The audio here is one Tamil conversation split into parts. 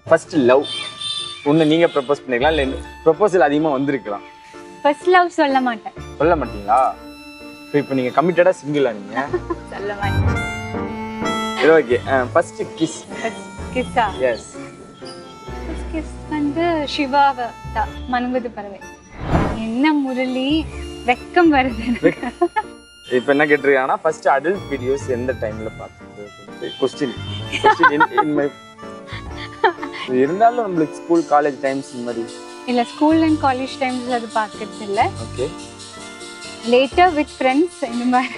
ஃபர்ஸ்ட் லவ் ஒன்று நீங்கள் ப்ரப்போஸ் பண்ணிக்கலாம் இல்லை ப்ரப்போசல் அதிகமாக வந்திருக்கலாம் ஃபர்ஸ்ட் லவ் சொல்ல மாட்டேன் சொல்ல மாட்டீங்களா இப்போ இப்போ நீங்கள் கமிட்டடாக சிங்கிளா நீங்கள் சொல்ல மாட்டேன் சரி ஓகே ஃபர்ஸ்ட் கிஸ் கிஸ்ஸா எஸ் ஃபர்ஸ்ட் கிஸ் வந்து சிவாவை தான் மனங்குது பறவை என்ன முரளி வெக்கம் வருது எனக்கு. இப்போ என்ன கேட்டிருக்காங்கன்னா ஃபர்ஸ்ட் அடல்ட் வீடியோஸ் எந்த டைமில் பார்த்தது கொஸ்டின் கொஸ்டின் இன் மை இருந்தாலும் நம்மளுக்கு ஸ்கூல் காலேஜ் டைம்ஸ் இந்த மாதிரி இல்ல ஸ்கூல் அண்ட் காலேஜ் டைம்ஸ்ல அது பார்க்கறது இல்ல ஓகே லேட்டர் வித் ஃப்ரெண்ட்ஸ் இந்த மாதிரி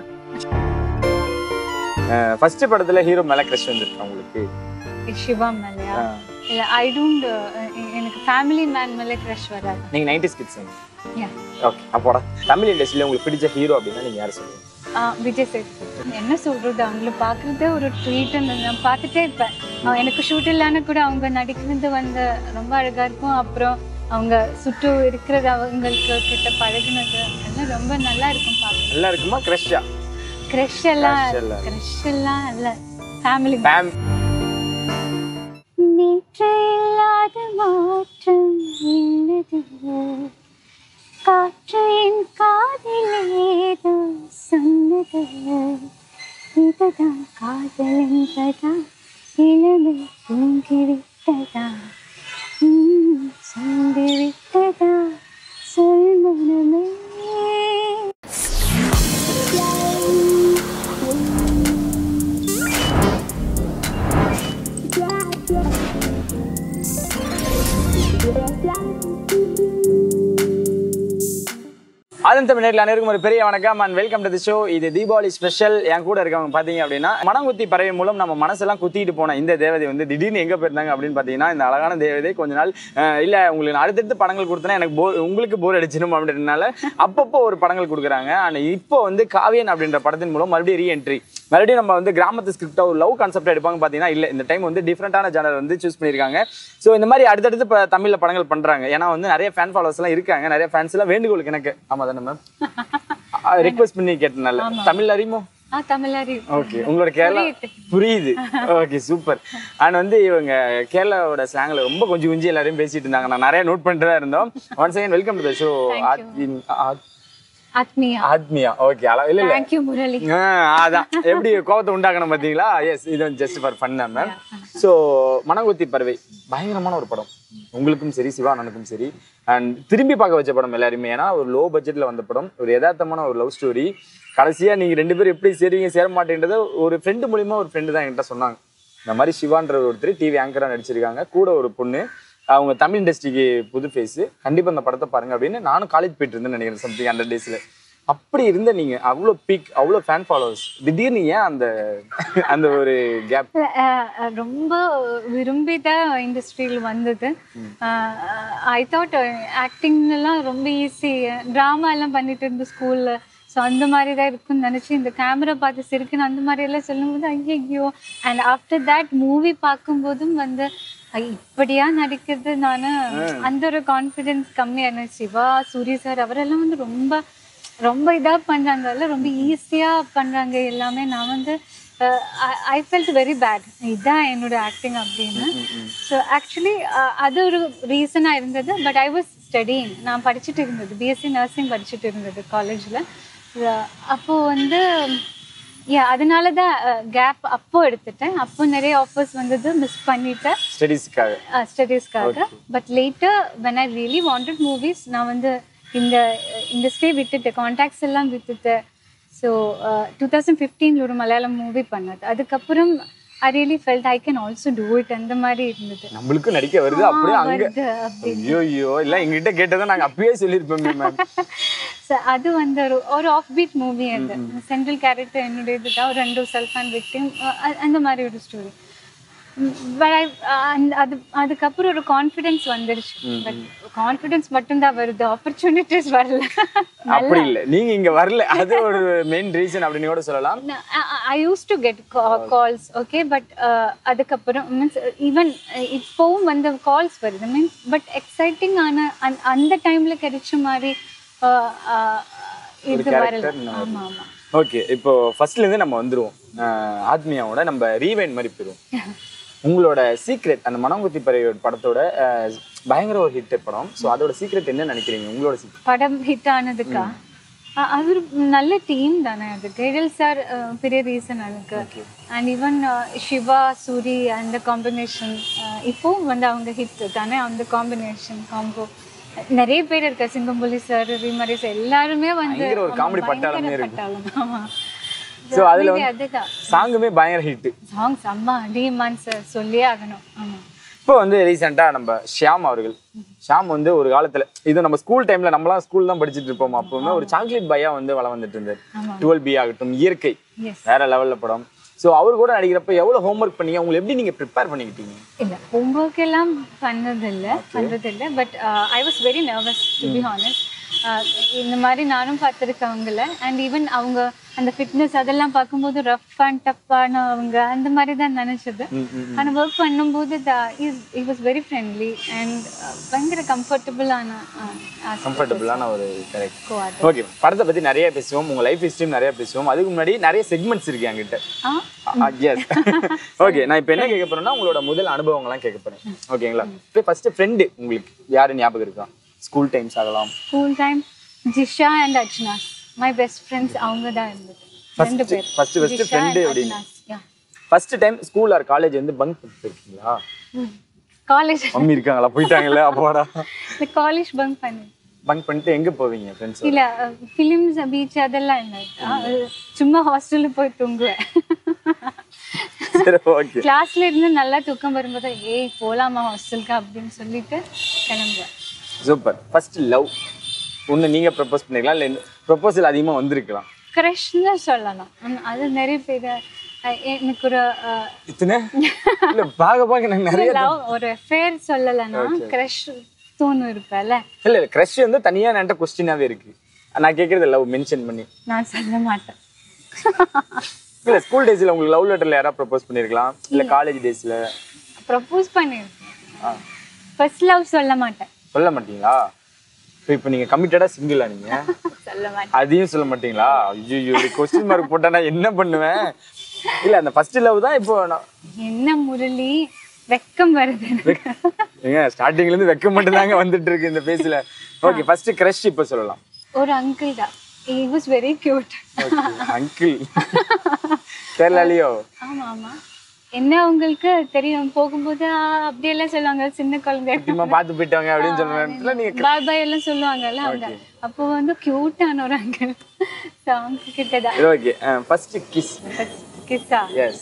ஃபர்ஸ்ட் படத்துல ஹீரோ மேல கிரஷ் வந்திருக்கு உங்களுக்கு சிவா மேலையா அஹ், இல்ல ஐ டோன்ட் எனக்கு ஃபேமிலி மேன் மேல க்ரஷ் வராது நீங்க நைன்டிஸ் கிட்ஸ் Yeah. ஓகே அப்போடா தமிழ் இண்டஸ்ட்ரியில உங்களுக்கு பிடிச்ச ஹீரோ அப்படின்னா நீங்க யார் சொல்லுவீங்க ஆ, விஜய் சேதுபதி என்ன சொல்றது அவங்கள பார்க்கறதே ஒரு ட்ரீட் நான் பார்த்துட்டே இருப்பேன் அவன் எனக்கு ஷூட் இல்லைன்னு கூட அவங்க நடிக்கிறது வந்து ரொம்ப அழகா இருக்கும் அப்புறம் அவங்க சுற்று இருக்கிறது அவங்களுக்கு கிட்ட பழகுனது எல்லாம் ரொம்ப நல்லா இருக்கும் பார்க்க நல்லா இருக்குமா கிரஷ்ஷா க்ரஷ் எல்லாம் Crush எல்லாம். க்ரஷ் எல்லாம் இல்ல ஃபேமிலி ஃபேம் நேற்று இல்லாத மாற்றம் என்னது காற்று என் காதில் ஏதோ சொன்னது இதுதான் காதல் என்பதா இளமை தூங்கிவிட்டதா உம், சந்திவிட்டதா சொல் மனமே ஆதன் தமிழ் நேரில் அனைவருக்கும் ஒரு பெரிய வணக்கம் and welcome to the show இது தீபாவளி ஸ்பெஷல் என் கூட இருக்கவங்க பார்த்தீங்க அப்படின்னா மனங்குத்தி பறவை மூலம் நம்ம மனசெல்லாம் குத்திட்டு போன இந்த தேவதை வந்து திடீர்னு எங்கே போயிருந்தாங்க அப்படின்னு பார்த்தீங்கன்னா இந்த அழகான தேவதை கொஞ்ச நாள் அஹ், இல்ல உங்களுக்கு நான் அடுத்தடுத்து படங்கள் கொடுத்தனா எனக்கு போர் உங்களுக்கு போர் அடிச்சிடும் அப்படின்றனால அப்பப்போ ஒரு படங்கள் கொடுக்குறாங்க அண்ட் இப்போ வந்து காவியன் அப்படின்ற படத்தின் மூலம் மறுபடியும் ரீஎன்ட்ரி மறுபடியும் நம்ம வந்து கிராமத்து ஸ்கிரிப்டாக ஒரு லவ் கான்செப்ட் எடுப்பாங்க பார்த்தீங்கன்னா இல்லை இந்த டைம் வந்து டிஃப்ரெண்டான ஜானர் வந்து சூஸ் பண்ணியிருக்காங்க ஸோ இந்த மாதிரி அடுத்தடுத்து இப்போ தமிழில் படங்கள் பண்ணுறாங்க ஏன்னா வந்து நிறைய ஃபேன் ஃபாலோவர்ஸ்லாம் இருக்காங்க நிறைய ஃபேன்ஸ் எல்லாம் வேண்டுகோளுக்கு எனக்கு ஆமாம் தானே மேம் ரெக்வஸ்ட் பண்ணி கேட்டனால தமிழ் அறியுமோ ஆ தமிழாரி ஓகே உங்களோட கேரளா புரியுது ஓகே சூப்பர் அண்ட் வந்து இவங்க கேரளாவோட ஸ்லாங்ல ரொம்ப கொஞ்சம் குஞ்சு எல்லாரையும் பேசிட்டு இருந்தாங்க நான் நிறைய நோட் பண்ணிட்டு தான் இருந்தோம் once again welcome to the show Aathmiya Aathmiya okay அளவு இல்ல இல்ல தேங்க்யூ முரளி ஆ, அதான் எப்படி கோவத்தை உண்டாக்கணும் பாத்தீங்களா எஸ் இது வந்து ஜஸ்ட் ஃபார் ஃபன் தான் மேம் ஸோ மனங்குத்தி பறவை பயங்கரமான ஒரு படம் உங்களுக்கும் சரி சிவானனுக்கும் சரி அண்ட் திரும்பி பார்க்க வச்ச படம் எல்லாருமே ஏன்னா ஒரு லோ பட்ஜெட்ல வந்த படம் ஒரு யதார்த்தமான ஒரு லவ் ஸ்டோரி கடைசியா நீங்க ரெண்டு பேரும் எப்படி சேருவீங்க சேர மாட்டேன்றத ஒரு ஃப்ரெண்டு மூலியமா ஒரு ஃப்ரெண்டு தான் என்கிட்ட சொன்னாங்க இந்த மாதிரி சிவான்ற ஒருத்தர் டிவி ஆங்கரா நடிச்சிருக்காங்க கூட ஒரு பொண்ணு அவங்க தமிழ் இண்டஸ்ட்ரிக்கு புது ஃபேஸ் கண்டிப்பா அந்த படத்தை பாருங்க அப்படின்னு நானும் காலேஜ் போயிட்டு இருந்தேன்னு நினைக்கிறேன் சம்திங் ஹண்ட்ரட் டேஸ்ல அப்படி இருந்த நீங்க அவ்வளோ பீக் அவ்வளோ ஃபேன் ஃபாலோவர்ஸ் திடீர்னு ஏன் அந்த அந்த ஒரு கேப் அஹ் அஹ் ரொம்ப விரும்பி தான் இண்டஸ்ட்ரியில் வந்தது ஐ தாட் ஆக்டிங்லாம் ரொம்ப ஈஸி ட்ராமா எல்லாம் பண்ணிட்டு இருந்த ஸ்கூலில் ஸோ அந்த மாதிரி தான் இருக்கும்னு நினச்சி இந்த கேமரா பார்த்து சிரிக்கணும் அந்த மாதிரி எல்லாம் சொல்லும்போது ஐயோ அண்ட் ஆஃப்டர் தேட் மூவி பார்க்கும்போதும் வந்து ஐ, இப்படியா நடிக்கிறது நான் அந்த ஒரு கான்ஃபிடென்ஸ் கம்மியான சிவா சூரிய சார் அவரெல்லாம் வந்து ரொம்ப ரொம்ப இதாக பண்ணுறாங்கல்ல ரொம்ப ஈஸியாக பண்ணுறாங்க எல்லாமே நான் வந்து ஐ ஃபெல்ட் வெரி பேட் இதுதான் என்னோட ஆக்டிங் அப்படின்னு ஸோ ஆக்சுவலி அது ஒரு ரீசனாக இருந்தது பட் ஐ வாஸ் ஸ்டடிங் நான் படிச்சுட்டு இருந்தது பிஎஸ்சி நர்சிங் படிச்சுட்டு இருந்தது காலேஜில் அப்போது வந்து யா அதனால தான் கேப் அப்போ எடுத்துட்டேன் அப்போ நிறைய ஆஃபர்ஸ் வந்தது மிஸ் பண்ணிட்டேன் ஸ்டடீஸ்க்காக ஸ்டடீஸ்க்காக but later when I really wanted movies நான் வந்து இந்த இண்டஸ்ட்ரியை விட்டுட்டேன் காண்டாக்ட்ஸ் எல்லாம் விட்டுட்டேன் ஸோ டூ தௌசண்ட் ஃபிஃப்டீனில் ஒரு மலையாளம் மூவி பண்ணது அதுக்கப்புறம் I really felt I can also do it அந்த மாதிரி இருந்தது நம்மளுக்கும் நடிக்க வருது அப்படியே அங்க வருது அப்படி ஐயோ ஐயோ இல்ல எங்ககிட்ட கேட்டதை நாங்க அப்பயே சொல்லியிருப்போம் மேம் So, அது வந்து ஒரு ஒரு ஆஃப் பீட் மூவி அது சென்ட்ரல் கேரக்டர் என்னுடைய இதுதான் ஒரு ரெண்டு செல்ஃப் அண்ட் விக்டிம் அந்த மாதிரி ஒரு ஸ்டோரி பட் ஐ அது அதுக்கப்புறம் ஒரு கான்ஃபிடென்ஸ் வந்துருச்சு பட் கான்ஃபிடென்ஸ் மட்டும்தான் வருது ஆப்பர்ச்சுனிட்டிஸ் வரல அப்படி இல்ல நீங்க இங்க வரல அது ஒரு மெயின் ரீசன் அப்படின்னு கூட சொல்லலாம் I use to get calls okay but அதுக்கப்புறம் மீன்ஸ் ஈவன் இப்போவும் வந்து கால்ஸ் வருது மீன்ஸ் பட் எக்ஸைட்டிங் ஆன அந்த- அந்த டைம்ல கிடைச்ச மாதிரி uh, uh, இது வரல character இன்னும் ஆமா ஆமா ஓகே இப்போ ஃபர்ஸ்ட்ல இருந்து நம்ம வந்துருவோம் அஹ் ஆத்மியாவோட நம்ம ரீவைண்ட் மாதிரி போயிடுவோம் உங்களோட சீக்ரெட் அந்த மனங்குத்தி பறவை படத்தோட அஹ், பயங்கர ஒரு ஹிட் படம் ஸோ அதோட சீக்ரெட் என்ன நினைக்கிறீங்க உங்களோட சீக்ரெட் படம் ஹிட் ஆனதுக்கா அ- அது ஒரு நல்ல டீம் தானே அது கேடல் சார் பெரிய ரீசன் அதுக்கு அண்ட் ஈவன் சிவா சூரி அந்த காம்பினேஷன் இப்போ வந்து அவங்க ஹிட் தானே அந்த காம்பினேஷன் காம்போ நிறைய பேர் இருக்கா சிங்கம்புலி சார் ரீமரி சார் எல்லாருமே வந்து பயங்கர ஒரு ஆமா, comedy பட்டாளமே பயங்கர இருக்கு. பட்டாளம் ஆமா So அதுல Maybe அதுதான் சாங்குமே பயங்கர ஹிட் சாங்ஸ் அம்மா டிமான் சார் சொல்லியே ஆகணும் ஆமா இப்போ வந்து ரீசெண்டாக நம்ம ஷியாம் அவர்கள் ஷியாம் வந்து ஒரு காலத்துல இது நம்ம ஸ்கூல் டைம்ல நம்மளாம் ஸ்கூல் தான் படிச்சுட்டு இருப்போம் அப்பவுமே ஒரு சாக்லேட் பையா வந்து வளம் வந்துட்டு இருந்தார் ஆமா. டுவெல் பி ஆகட்டும் இயற்கை எஸ் வேற லெவல்ல படம் ஸோ அவர் கூட நடிக்கிறப்ப எவ்வளவு ஹோம்ஒர்க் பண்ணீங்க உங்களை எப்படி நீங்க ப்ரிப்பேர் பண்ணிக்கிட்டீங்க இல்ல ஹோம்ஒர்க் எல்லாம் பண்ணதில்ல பண்றதில்ல but I was very nervous to be honest இந்த மாதிரி நானும் பார்த்துருக்கவங்கள அண்ட் ஈவன் அவங்க அந்த ஃபிட்னஸ் அதெல்லாம் பார்க்கும்போது ரஃப் அண்ட் டஃப்பான அவங்க அந்த மாதிரி தான் நினைச்சது ஆனா ஒர்க் பண்ணும்போது it was very friendly and பயங்கர கம்ஃபர்டபுளான கம்ஃபர்டபுளான ஒரு கரெக்ட் கோ ஓகே படத்தை பத்தி நிறைய பேசுவோம் உங்க லைஃப் ஹிஸ்டரியும் நிறைய பேசுவோம் அதுக்கு முன்னாடி நிறைய செக்மெண்ட்ஸ் இருக்கு என்கிட்ட ஆ எஸ் ஓகே நான் இப்போ என்ன கேட்க போறேன்னா உங்களோட முதல் அனுபவங்கள்லாம் கேட்க போறேன் ஓகேங்களா இப்போ ஃபர்ஸ்ட் ஃப்ரெண்டு உங்களுக்கு யாரு ஞாபகம் இருக்கா ஸ்கூல் டைம்ஸ் ஆகலாம் school time Jisha and Ajnas my best friends அவங்க தான் இருந்தது ரெண்டு பேர் first first Jisha friend and அப்படின்னு. Ajnas yeah first time school or college வந்து பங்க் பண்ணிருக்கீங்களா காலேஜ் மம்மி இருக்காங்களா போயிட்டாங்கல்ல அப்போடா இந்த காலேஜ் பங்க் பண்ணி பங்க் பண்ணிட்டு எங்க போவீங்க ஃப்ரெண்ட்ஸ் இல்ல ஃபிலிம்ஸ் பீச் அதெல்லாம் இல்லை அஹ், சும்மா ஹாஸ்டல்ல போய் தூங்குவேன் சரி ஓகே கிளாஸ்ல இருந்து நல்லா தூக்கம் வரும்போது ஏய் போலாமா ஹாஸ்டலுக்கு அப்படின்னு சொல்லிட்டு கிளம்புவேன் சூப்பர் ஃபர்ஸ்ட் லவ் ஒன்று நீங்க ப்ரப்போஸ் பண்ணிருக்கலாம் இல்லை ப்ரப்போசல் அதிகமா வந்திருக்கலாம் க்ரஷ்னு சொல்லலாம் ஆனா, அது நிறைய பேர் அஹ், எனக்கு ஒரு இத்தனை இல்ல பார்க்க பார்க்க எனக்கு நிறைய லவ் ஒரு ஃபேர் சொல்லலைன்னா க்ரஷ் தோணும் இருப்பேன்ல இல்ல இல்ல க்ரஷ் வந்து தனியா என்கிட்ட கொஸ்டினாவே இருக்கு நான் கேட்கறது லவ் மென்ஷன் பண்ணி நான் சொல்ல மாட்டேன் இல்ல ஸ்கூல் டேஸ்ல உங்களுக்கு லவ் லெட்டர்ல யாராவது ப்ரப்போஸ் பண்ணிருக்கலாம் இல்ல காலேஜ் டேஸ்ல ப்ரப்போஸ் பண்ணியிருக்கேன் ஃபர்ஸ்ட் லவ் சொல்ல மாட்டேன் சொல்ல மாட்டீங்களா இப்போ இப்போ நீங்க கமிட்டடா சிங்கிளா நீங்க சொல்ல மாட்டேன் அதையும் சொல்ல மாட்டீங்களா ஐயோ கொஸ்டின் மார்க் போட்டா நான் என்ன பண்ணுவேன் இல்ல அந்த ஃபர்ஸ்ட் லவ் தான் இப்போ நான் என்ன முரளி வெக்கம் வருது எனக்கு. ஏங்க ஸ்டார்டிங்ல இருந்து வெக்க மட்டும் தாங்க வந்துட்டு இருக்கு இந்த பேஸ்ல ஓகே ஃபர்ஸ்ட் கிரஷ் இப்போ சொல்லலாம் ஒரு அங்கிள் தான் he was very cute uncle கேரளாலியோ ஆமா ஆமா என்ன உங்களுக்கு தெரியும் போகும்போது "ஆ, அப்படியெல்லாம் சொல்லுவாங்க சின்ன குழந்தை சும்மா பார்த்து போயிட்டாங்க அப்படின்னு சொல்ற நீங்க பாய் பாய் எல்லாம் சொல்லுவாங்கல்ல அவங்க அப்போ வந்து கியூட்டான ஒரு அங்கிள் அவங்க கிட்டதான் ஓகே ஃபர்ஸ்ட் கிஸ் கிஸ்ஸா எஸ்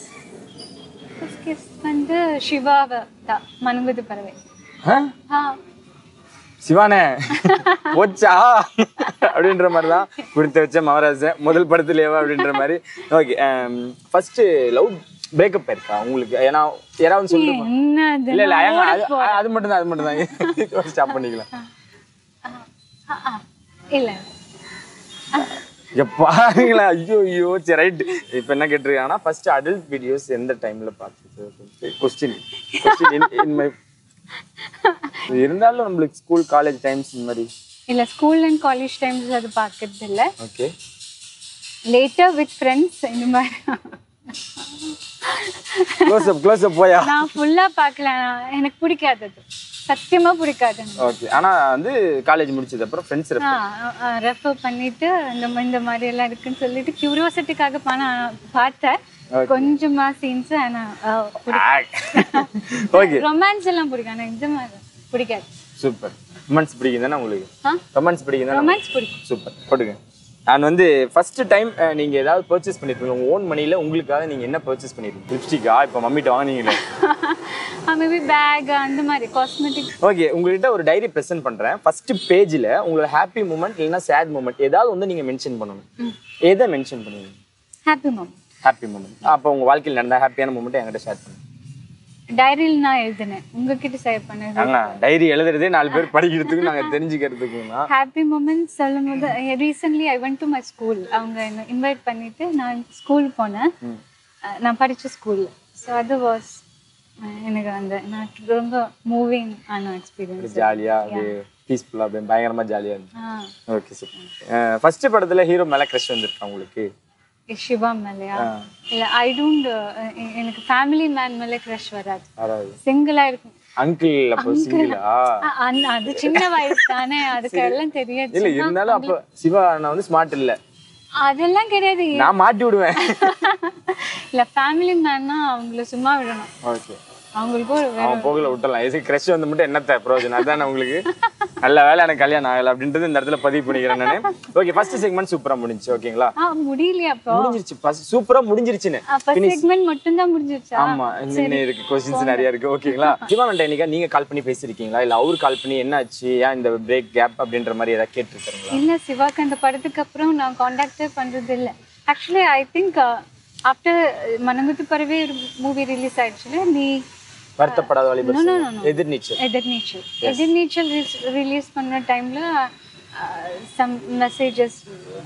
கிஸ் வந்து சிவாவை தான் மனங்குது பறவை ஆ சிவானே போச்சா அப்படின்ற மாதிரி தான் கொடுத்து வச்ச மகாராஜன் முதல் படத்துலேயேவா அப்படின்ற மாதிரி ஓகே ஃபர்ஸ்ட் லவ் பிரேக்கப் இருக்கா உங்களுக்கு ஏன்னா யாராவது சொல்லுங்க என்ன அது இல்ல இல்ல ஐயா, அது அது மட்டும் தான் அது மட்டும் தான் ஸ்டாப் பண்ணிக்கலாம் ஆ, ஆ. இல்ல எப்பாங்களா ஐயோ ஐயோ சரி ரைட் இப்போ என்ன கேட்டிருக்காங்கன்னா ஃபர்ஸ்ட் அடல்ட் வீடியோஸ் எந்த டைம்ல பார்த்துட்டு கொஸ்டின் கொஸ்டின் இன் மை இருந்தாலும் நம்மளுக்கு ஸ்கூல் காலேஜ் டைம்ஸ் இந்த மாதிரி இல்ல ஸ்கூல் அண்ட் காலேஜ் டைம்ஸ் அது பார்க்கறது இல்ல ஓகே லேட்டர் வித் ஃப்ரெண்ட்ஸ் இந்த மாதிரி க்ளோஸ் அப் க்ளோஸ் அப் போயா நான் ஃபுல்லா பார்க்கல நான் எனக்கு பிடிக்காது அது சத்தியமா பிடிக்காது ஓகே ஆனா வந்து காலேஜ் முடிச்சது அப்புறம் ஃப்ரெண்ட்ஸ் ரெஃபர் பண்ணிட்டு இந்த மா- இந்த மாதிரி எல்லாம் இருக்குன்னு சொல்லிட்டு கியூரியாசிட்டிக்காக பண்ண பார்த்தேன் கொஞ்சமா சீன்ஸ் ஆனா ஓகே ரொமான்ஸ் எல்லாம் பிடிக்கும் ஆனா இந்த மாதிரி பிடிக்காது சூப்பர் ரொமான்ஸ் பிடிக்கும் தானே உங்களுக்கு ஆ ரொமான்ஸ் பிடிக்கும் தானே ரொமான்ஸ் பிடிக்கும் சூப்பர் போட்டுங்க நான் வந்து ஃபர்ஸ்ட் டைம் நீங்க ஏதாவது பர்ச்சேஸ் பண்ணிருப்பீங்க உங்க ஓன் மணில உங்களுக்காக நீங்க என்ன பர்ச்சேஸ் பண்ணிருக்கீங்க லிப்ஸ்டிக்கா இப்போ மம்மிட்ட வாங்குனீங்களே மேபி பேக் அந்த மாதிரி காஸ்மெட்டிக் ஓகே உங்ககிட்ட ஒரு டைரி ப்ரெசென்ட் பண்றேன் ஃபர்ஸ்ட் பேஜ்ல உங்களோட ஹாப்பி மூமெண்ட் இல்லைன்னா சேட் மூமெண்ட் ஏதாவது வந்து நீங்க மென்ஷன் பண்ணணும் எதை மென்ஷன் பண்ணுவீங்க ஹாப்பி மோமெண்ட் ஹாப்பி மூமெண்ட் அப்போ உங்க வாழ்க்கையில் நடந்த ஹாப்பியான மூமெண்ட் என்கிட்ட ஷேர் பண்ணுங்க டைரியில் நான் எழுதினேன் உங்ககிட்ட ஷேர் பண்ணது ஆனா டைரி எழுதுறதே நாலு பேர் படிக்கிறதுக்கு நாங்க தெரிஞ்சுக்கிறதுக்குன்னா ஹாப்பி மூமெண்ட்ஸ் சொல்லும் போது recently I went to my school அவங்க என்ன இன்வைட் பண்ணிட்டு நான் ஸ்கூல் போனேன் அஹ் நான் படிச்ச ஸ்கூல் ஸோ அது வாஸ் எனக்கு அந்த நான் ரொம்ப மூவிங் ஆன எக்ஸ்பீரியன்ஸ் ஜாலியா அப்படியே பீஸ்ஃபுல்லா அப்படியே பயங்கரமா ஜாலியா இருந்துச்சு ஆ ஓகே சூப்பர் ஃபர்ஸ்ட் படத்துல ஹீரோ மேல க்ரஷ் வந்திருக்கா உங்களுக்கு சிவா மேலையா இல்ல ஐ டோன்ட் எனக்கு ஃபேமிலி மேன் மேலே க்ரஷ் வராது வராது சிங்கிளா இருக்கும் அங்கிள் அப்போ சிங்கிளா அ- அந்த- அது சின்ன வயசு தானே அதுக்கு எல்லாம் தெரியாது இல்ல இருந்தாலும் அப்போ சிவா அண்ணா வந்து ஸ்மார்ட் இல்ல அதெல்லாம் கிடையாது நான் மாட்டி விடுவேன் இல்ல ஃபேமிலி மேன்னா அவங்கள சும்மா விடணும் ஓகே அவங்களுக்கு ஒரு வே- அவன் போகல விட்டலாம் எது கிரஷ் வந்து மட்டும் என்னத்த பிரயோஜனம் அதானே உங்களுக்கு நல்ல வேலை எனக்கு கல்யாணம் ஆகல அப்படின்றது இந்த இடத்துல பதிவு பண்ணிக்கிறேன் நானு ஓகே ஃபர்ஸ்ட் செக்மெண்ட் சூப்பரா முடிஞ்சுச்சு ஓகேங்களா ஆ முடியலையா அப்போ முடிஞ்சிருச்சு ஃபர்ஸ்ட் சூப்பரா முடிஞ்சிருச்சுன்னு ஃபர்ஸ்ட் செக்மெண்ட் மட்டும் தான் முடிஞ்சிருச்சா ஆமா இன்னும் இருக்கு கொஸ்டின்ஸ் நிறைய இருக்கு ஓகேங்களா சிவானண்ட இன்னைக்கு நீங்க கால் பண்ணி பேசிருக்கீங்களா இல்ல அவரு கால் பண்ணி என்ன ஆச்சு ஏன் இந்த பிரேக் கேப் அப்படின்ற மாதிரி ஏதாவது கேட்டிருக்காங்களா இல்ல சிவாக்கு அந்த படத்துக்கு அப்புறம் நான் காண்டாக்டே பண்றது இல்ல actually I think after Manamkothi Paravai ஒரு மூவி ரிலீஸ் ஆயிடுச்சுல நீ வருத்தப்படாத வாலிபர் no, no, சிங்கம். எதிர்நீச்சல் எதிர்நீச்சல் எதிர்நீச்சல் ரிலீஸ் பண்ண டைம்ல சம் மெசேஜஸ்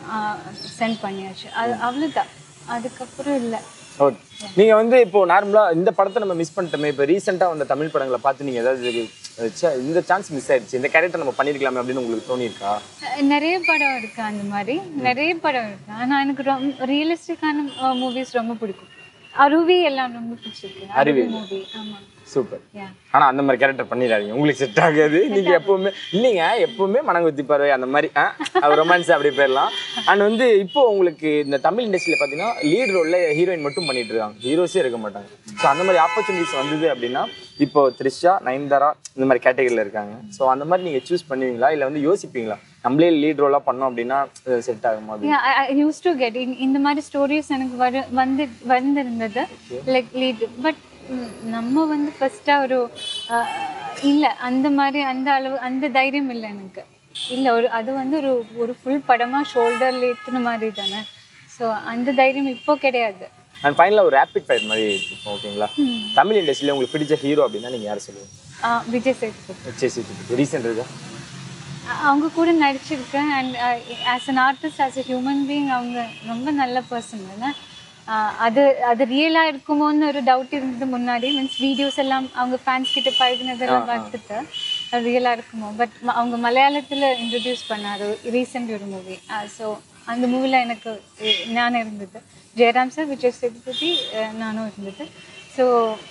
சென்ட் பண்ணியாச்சு அது அவ்வளோதான் அதுக்கப்புறம் இல்லை ஓகே நீங்க வந்து இப்போ நார்மலா இந்த படத்தை நம்ம மிஸ் பண்ணிட்டோமே இப்போ ரீசெண்டா வந்த தமிழ் படங்களை பார்த்து நீங்க ஏதாவது ச்சே, இந்த சான்ஸ் மிஸ் ஆயிடுச்சு இந்த கேரக்டர் நம்ம பண்ணிருக்கலாமே அப்படின்னு உங்களுக்கு தோணியிருக்கா நிறைய படம் இருக்கு அந்த மாதிரி நிறைய படம் இருக்கு ஆனா எனக்கு ரொம்ப ரியலிஸ்டிக்கான மூவிஸ் ரொம்ப பிடிக்கும் அருவி எல்லாம் ரொம்ப பிடிச்சிருக்கு அருவி மூவி ஆமா சூப்பர் யா ஆனா அந்த மாதிரி கேரக்டர் பண்ணிடாதீங்க உங்களுக்கு செட் ஆகாது நீங்க எப்பவுமே இல்லைங்க எப்பவுமே மனங்குத்தி பறவை அந்த மாதிரி ரொமான்ஸ் அப்படி போயிடலாம் அண்ட் வந்து இப்போ உங்களுக்கு இந்த தமிழ் இண்டஸ்ட்ரியில பாத்தீங்கன்னா லீட் ரோல்ல ஹீரோயின் மட்டும் பண்ணிட்டு இருக்காங்க ஹீரோஸே இருக்க மாட்டாங்க ஸோ அந்த மாதிரி ஆப்பர்ச்சுனிட்டிஸ் வந்தது அப்படின்னா இப்போ த்ரிஷா நயன்தாரா இந்த மாதிரி கேட்டகரியில் இருக்காங்க ஸோ அந்த மாதிரி நீங்க சூஸ் பண்ணுவீங்களா இல்லை வந்து யோசிப்பீங்களா நம்மளே லீட் ரோலாக பண்ணோம் அப்படின்னா செட் ஆகுமா அப்படின்னு? Yeah, I, I used to get in, இந்த மாதிரி ஸ்டோரிஸ் எனக்கு வரு வந்து வந்திருந்தது லைக் லீட் பட் நம்ம வந்து ஃபர்ஸ்டா ஒரு அஹ், இல்ல அந்த மாதிரி அந்த அளவு அந்த தைரியம் இல்லை எனக்கு இல்ல ஒரு அது வந்து ஒரு ஒரு ஃபுல் படமா ஷோல்டர்ல ஏத்துன மாதிரி தானே ஸோ அந்த தைரியம் இப்போ கிடையாது அண்ட் ஃபைனலாக ஒரு ரேபிட் ஃபயர் மாதிரி இருக்கும் ஓகேங்களா தமிழ் இண்டஸ்ட்ரியில் உங்களுக்கு பிடிச்ச ஹீரோ அப்படின்னா நீங்கள் யாரை சொல்லுவீங்க அஹ், விஜய் சேதுபதி சரி ரீசெண்ட் இருக்கா அ- அவங்க கூட நடிச்சிருக்கேன் and as an artist as a human being அவங்க ரொம்ப நல்ல பர்சன் இல்லை அஹ் அது அது ரியலாக இருக்குமோன்னு ஒரு டவுட் இருந்தது முன்னாடி மீன்ஸ் வீடியோஸ் எல்லாம் அவங்க ஃபேன்ஸ் கிட்ட பழகினதெல்லாம் பார்த்துட்டு அது ரியலாக இருக்குமோ பட் அவங்க மலையாளத்தில் இன்ட்ரடியூஸ் பண்ணார் ரீசெண்ட் ஒரு மூவி ஸோ அந்த மூவியில் எனக்கு அஹ், ஞானம் இருந்தது ஜெயராம் சார் விஜய் சேதுபதி அஹ், நானும் இருந்தது so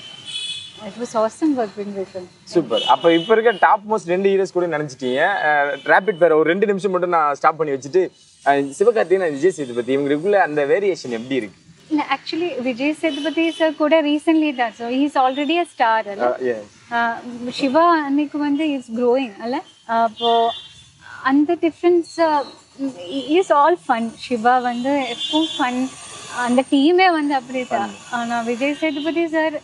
it was awesome work with super அப்போ இப்போ இருக்க டாப் மோஸ்ட் ரெண்டு ஹீரோஸ் கூட நினைச்சிட்டீங்க ரேபிட் ஃபயர் ஒரு ரெண்டு நிமிஷம் மட்டும் நான் ஸ்டாப் பண்ணி வச்சுட்டு அஹ், சிவகார்த்திகேயன் விஜய் சேதுபதி இவங்களுக்குள்ள அந்த வேரியேஷன் எப்படி இருக்கு இல்ல ஆக்சுவலி விஜய் சேதுபதி சார் கூட ரீசென்ட்லி தான் so he's already a star அல்ல அஹ், yeah. ஆஹ் சிவா அன்னைக்கு வந்து இஸ் க்ரோயிங் அல்ல அப்போ அந்த difference is all fun Siva வந்து எப்பவும் ஃபன் அந்த டீமே வந்து அப்படி தான் ஆனால் விஜய் சேதுபதி சார்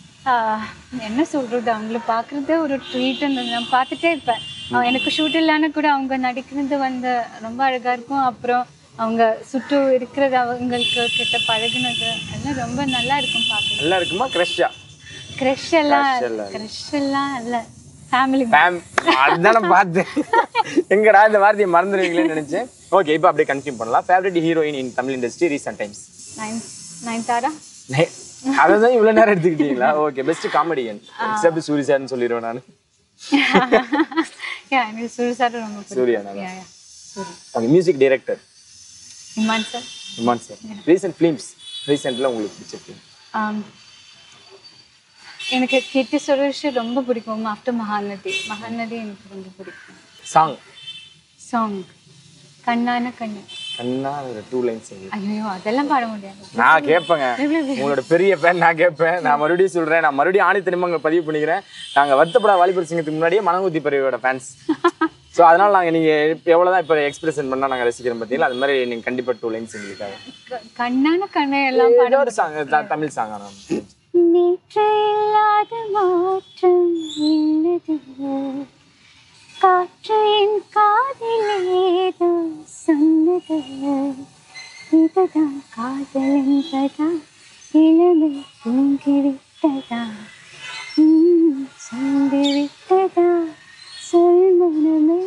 என்ன சொல்றது அவங்கள பார்க்குறதே ஒரு ட்ரீட்னு நான் பார்த்துட்டே இருப்பேன் அவன் எனக்கு ஷூட் இல்லைன்னு கூட அவங்க நடிக்கிறது வந்து ரொம்ப அழகா இருக்கும் அப்புறம் அவங்க சுற்று இருக்கிறது அவங்களுக்கு கிட்ட பழகுனது எல்லாம் ரொம்ப நல்லா இருக்கும் பார்க்க நல்லா இருக்குமா க்ரஷ்ஷா க்ரஷ் எல்லாம் Crush எல்லாம் க்ரஷ் எல்லாம் இல்ல ஃபேமிலி ஃபேம் அதுதான் நான் பார்த்தேன் எங்கடா இந்த வார்த்தையை மறந்துடுவீங்களேன்னு நினைச்சேன் ஓகே இப்போ அப்படியே கன்ஃபியூம் பண்ணலாம் favourite heroine in Tamil industry recent times Nayan Nayanthara அதை தான் இவ்வளோ நேரம் எடுத்துக்கிட்டீங்களா okay best comedian except Soori சார்னு சொல்லிடுவேன் நான் யா எனக்கு சூரிய சார் ரொம்ப பிடிக்கும் சூர்யா நான் யா யா சூரிய okay music director Imman sir Imman sir recent films ரீசெண்டில் உங்களுக்கு பிடிச்ச film ஆம். எனக்கு கீர்த்தி சுரேஷ் ரொம்ப பிடிக்கும் ஆஃப்டர் மகாநதி மகாநதி எனக்கு ரொம்ப பிடிக்கும் சாங் சாங் கண்ணான கண்ணு அண்ணா ஒரு டூ லைன்ஸ் ஐயோ அதெல்லாம் பாட முடியாது நான் கேட்பேங்க உங்களோட பெரிய ஃபேன் நான் கேட்பேன் நான் மறுபடியும் சொல்றேன் நான் மறுபடியும் ஆணி திரும்ப பதிவு பண்ணிக்கிறேன் நாங்க வருத்தப்பட வாலிபர் சிங்கத்துக்கு முன்னாடியே மனங்குத்தி பறவையோட ஃபேன்ஸ் ஸோ அதனால நாங்க நீங்க எவ்வளவுதான் இப்போ எக்ஸ்பிரஷன் பண்ணா நாங்க ரசிக்கிறோம் பார்த்தீங்களா அது மாதிரி நீங்க கண்டிப்பா டூ லைன்ஸ் எங்களுக்காக க- கண்ணான கண்ணு எல்லாம் பாட ஏதோ ஒரு சாங் தமிழ் சாங் ஆனால் நேற்று இல்லாத மாற்றம் இன்னது காற்று என் காதில் ஏதோ சொன்னது இதுதான் காதல் என்பதா இளமை தூங்கிவிட்டதா உம், சந்திவிட்டதா சொல் மனமே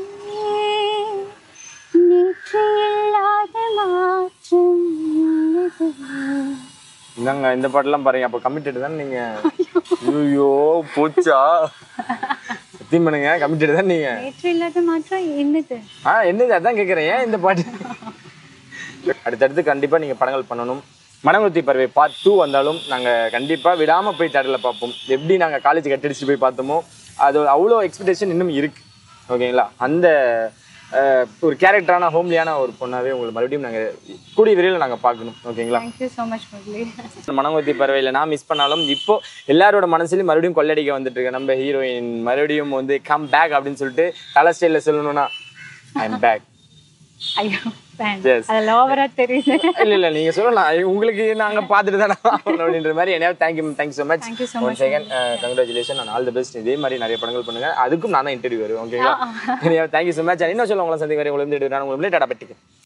நேற்று இல்லாத மாற்றம் இன்னது இந்தாங்க இந்த பாட்டெல்லாம் பாருங்க அப்போ கமிட்டட் தானே நீங்க ஐயோ போச்சா சத்தியம் பண்ணுங்க கமிட்டட் தான் நீங்க நேற்று இல்லாத மாற்றம் என்னது ஆ என்னது அதான் கேட்குறேன் ஏன் இந்த பாட்டு அடுத்தடுத்து கண்டிப்பாக நீங்கள் படங்கள் பண்ணணும் மனங்குத்தி பறவை பார்ட் டூ வந்தாலும் நாங்கள் கண்டிப்பாக விடாமல் போய் தேட்டரில் பார்ப்போம் எப்படி நாங்கள் காலேஜ் கட்டடிச்சு போய் பார்த்தோமோ அது அவ்வளோ எக்ஸ்பெக்டேஷன் இன்னும் இருக்கு ஓகேங்களா அந்த அஹ், ஒரு கேரக்டரான ஹோம்லியான ஒரு பொண்ணாவே உங்களை மறுபடியும் நாங்கள் கூடிய விரைவில் நாங்கள் பார்க்கணும் ஓகேங்களா thank you so much Murali Manamkothi பறவையில் நான் மிஸ் பண்ணாலும் இப்போ எல்லாரோட மனசுலையும் மறுபடியும் கொள்ளடிக்க வந்துட்டு இருக்கு நம்ம ஹீரோயின் மறுபடியும் வந்து கம் பேக் அப்படின்னு சொல்லிட்டு கலர் ஸ்டைலில் சொல்லணும்னா ஐ எம் பேக் ஐயோ வேண்டாம் Yes. அதில் ஓவரா தெரியுது இல்ல இல்ல நீங்க சொல்லலாம் உங்களுக்கு நாங்க பார்த்துட்டு தானே ஆகணும் அப்படின்ற மாதிரி என்ன thank you thank you so much Thank you so one second congratulation நான் ஆல் தி பெஸ்ட் இதே மாதிரி நிறைய படங்கள் பண்ணுங்க அதுக்கும் நான் தான் இன்டர்வியூ வருவேன் ஓகேங்களா தேங்க்யூ ஸோ மச் இன்னும் சொல்ல உங்களை சந்திக்க வரேன் உங்களை வந்து உங்களுக்கு டாடா பட்டிக்கு